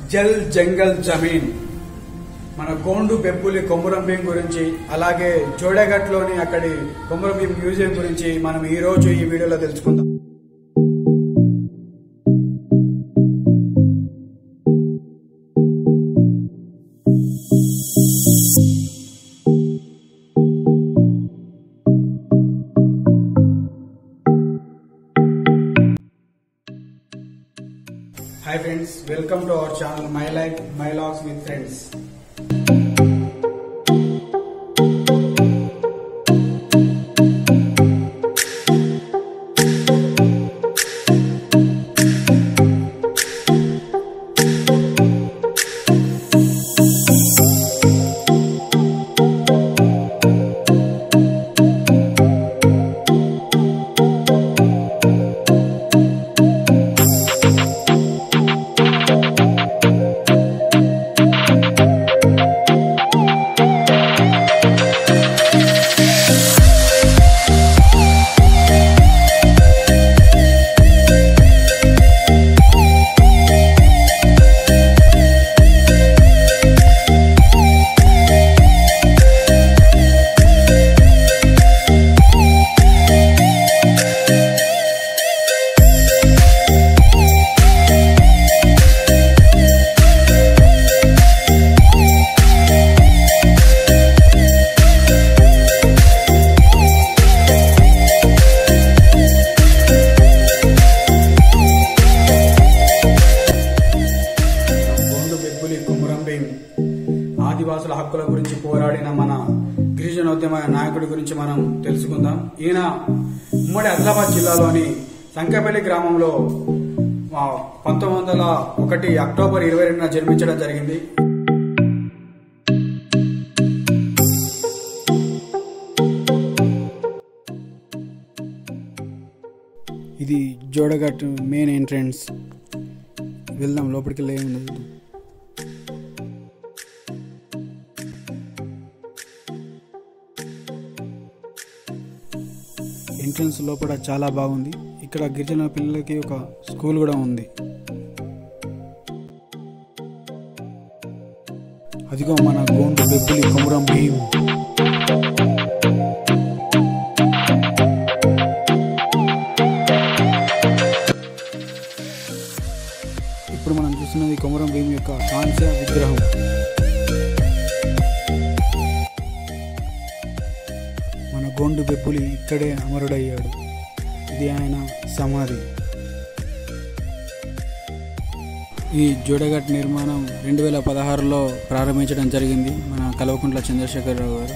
జల్ జంగల్ జమీన్ మన గోండు బెప్పులి కొమురం భీం గురించి అలాగే జోడగట్లోని అక్కడి కొమురం భీం మ్యూజియం గురించి మనం ఈ రోజు ఈ వీడియోలో తెలుసుకుందాం hi friends welcome to our channel my life my logs with friends Gond బెబ్బులి కుమరం భీం ఆదివాసుల హక్కుల గురించి పోరాడిన మన గిరిజనోద్యమ నాయకుడి గురించి మనం తెలుసుకుందాం ఈయన ఉమ్మడి ఆదిలాబాద్ జిల్లాలోని సంకపల్లి గ్రామంలో ఆ, పంతొమ్మిది వందల ఒకటి అక్టోబర్ ఇరవై రెండున జన్మించడం జరిగింది ఇది జోడగట్ మెయిన్ ఎంట్రన్స్ వెళ్దాం లోపలికి వెళ్ళి ఏమి ఉండదు ఎంట్రన్స్ లోపల చాలా బాగుంది ఇక్కడ గిరిజన పిల్లలకి ఒక స్కూల్ కూడా ఉంది అదిగో మన గోండు బెబ్బులి కొమురం భీం ఇప్పుడు మనం చూస్తున్నది కొమరం భీం యొక్క కాంస్య విగ్రహం మన గోండు బెబ్బులి ఇక్కడే అమరుడయ్యాడు ఇది ఆయన సమాధి ఈ జోడగట్ నిర్మాణం రెండు వేల పదహారులో ప్రారంభించడం జరిగింది మన కల్వకుంట్ల చంద్రశేఖరరావు గారు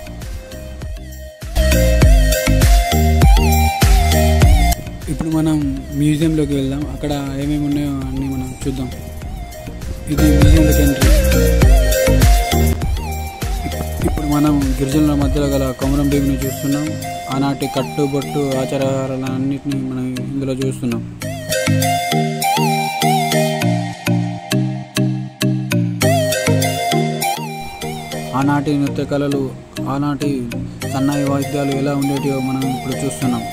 ఇప్పుడు మనం మ్యూజియంలోకి వెళ్దాం అక్కడ ఏమేమి ఉన్నాయో అన్నీ మనం చూద్దాం ఇది మ్యూజియంలోకి ఎంట్రీ ఇప్పుడు మనం గిరిజనుల మధ్యలో గల కొమరం భీమిని చూస్తున్నాం ఆనాటి కట్టుబొట్టు ఆచారాలన్నింటినీ మనం ఇందులో చూస్తున్నాం ఆనాటి నృత్య కళలు ఆనాటి సన్నాయి వాయిద్యాలు ఎలా ఉండేటివో మనం ఇప్పుడు చూస్తున్నాం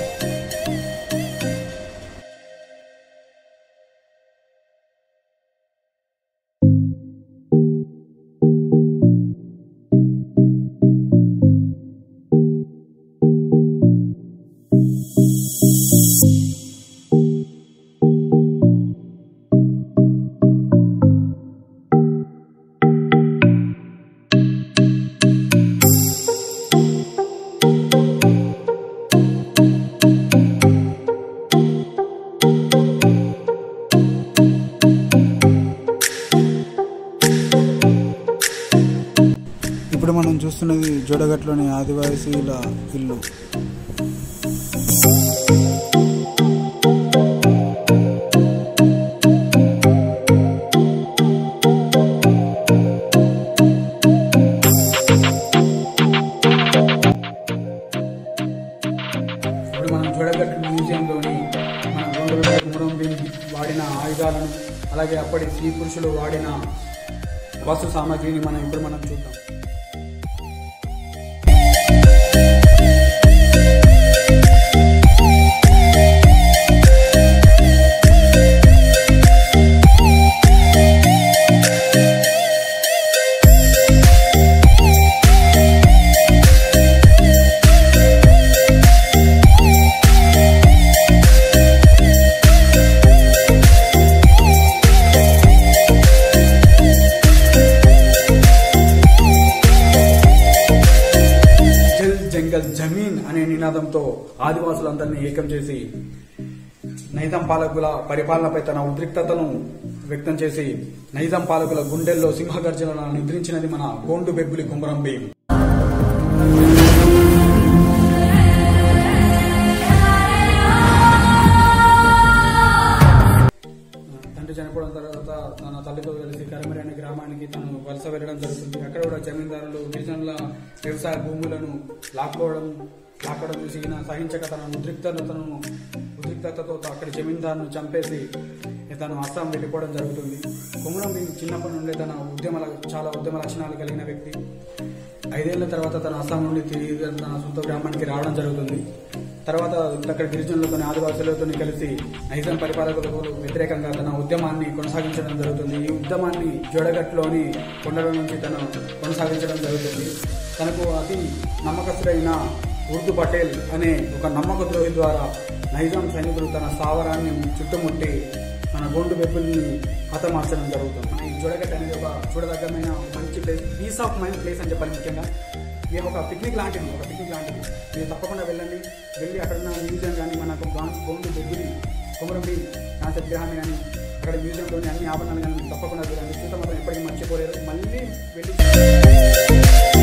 ఇప్పుడు మనం చూస్తున్నది జోడగట్లోని ఆదివాసీల ఇల్లు ఇప్పుడు మనం జోడగట్టు మ్యూజియంలోని మన గోండూరు కుమరం భీం వాడిన ఆయుధాలను అలాగే అప్పటి స్త్రీ పురుషులు వాడిన వస్తు సామాగ్రిని మనం ఇప్పుడు మనం చూద్దాం నినాదంతో ఆదివాసులందరినీ ఏకం చేసి నైజాం పాలకుల పరిపాలనపై తన ఉద్రిక్తతను వ్యక్తం చేసి నైజాం పాలకుల గుండెల్లో సింహగర్జనలను నిద్రించినది మన గోండు బెబ్బులి కుమరం భీం తండ్రి చనిపోవడం తర్వాత తన తల్లితో కలిసి కరమరి అనే గ్రామానికి తను వలస వెళ్ళడం జరుగుతుంది అక్కడ కూడా జమీందారులు గిరిజనుల వ్యవసాయ భూములను లాక్కోవడం లాక్కోవడం చూసి ఈయన సహించక తన ఉద్రిక్తతను ఉద్రిక్తతతో అక్కడి జమీందారును చంపేసి తను అస్సాం వెళ్ళిపోవడం జరుగుతుంది కుమరం భీం చిన్నప్పటి నుండి తన ఉద్యమ చాలా ఉద్యమ లక్షణాలు కలిగిన వ్యక్తి ఐదేళ్ల తర్వాత తన అస్సాం నుండి తిరిగి తన సొంత గ్రామానికి రావడం జరుగుతుంది తర్వాత అక్కడ గిరిజనులతో ఆదివాసులతో కలిసి నైజాం పరిపాలకులకు వ్యతిరేకంగా తన ఉద్యమాన్ని కొనసాగించడం జరుగుతుంది ఈ ఉద్యమాన్ని జోడగట్లోని కొండల నుంచి తను కొనసాగించడం జరుగుతుంది తనకు అతి నమ్మకస్తుడైన ఉర్దూ పటేల్ అనే ఒక నమ్మక ద్రోహి ద్వారా నైజాం సైనికులు తన స్థావరాన్ని చుట్టుముట్టి మన గోండు బెబ్బుల్ని హతమార్చడం జరుగుతుంది ఈ జోడగట్ట అనేది ఒక చూడదగ్గమైన ఒక మంచి place peace of mind place అని చెప్పాలి ముఖ్యంగా ఇది ఒక పిక్నిక్ లాంటిది ఒక పిక్నిక్ లాంటిది మీరు తప్పకుండా వెళ్ళండి వెళ్ళి అక్కడ ఉన్న మ్యూజియం కానీ మనకు గాన్స్ గోండు బొగ్గుని కొమరంబి కాన్సెప్ట్ విగ్రహాన్ని కానీ అక్కడ మ్యూజియంలోని అన్ని ఆభరణాలు కానీ మీరు తప్పకుండా చూడండి చూస్తే మాత్రం ఎప్పటికీ మర్చిపోలేరు మళ్ళీ వెళ్ళి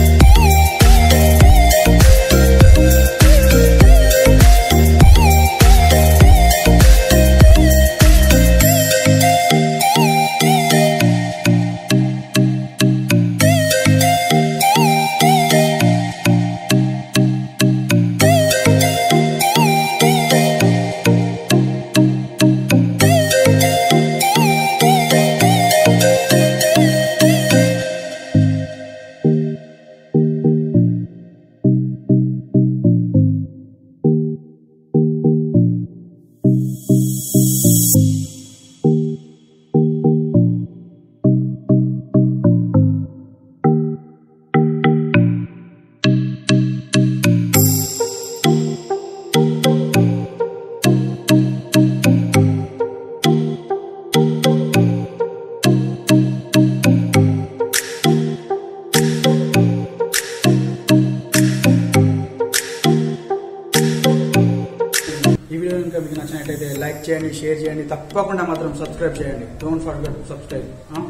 ఈ వీడియో కనుక మీకు నచ్చినట్లయితే లైక్ చేయండి షేర్ చేయండి తప్పకుండా మాత్రం సబ్స్క్రైబ్ చేయండి డోంట్ ఫర్గెట్ సబ్స్క్రైబ్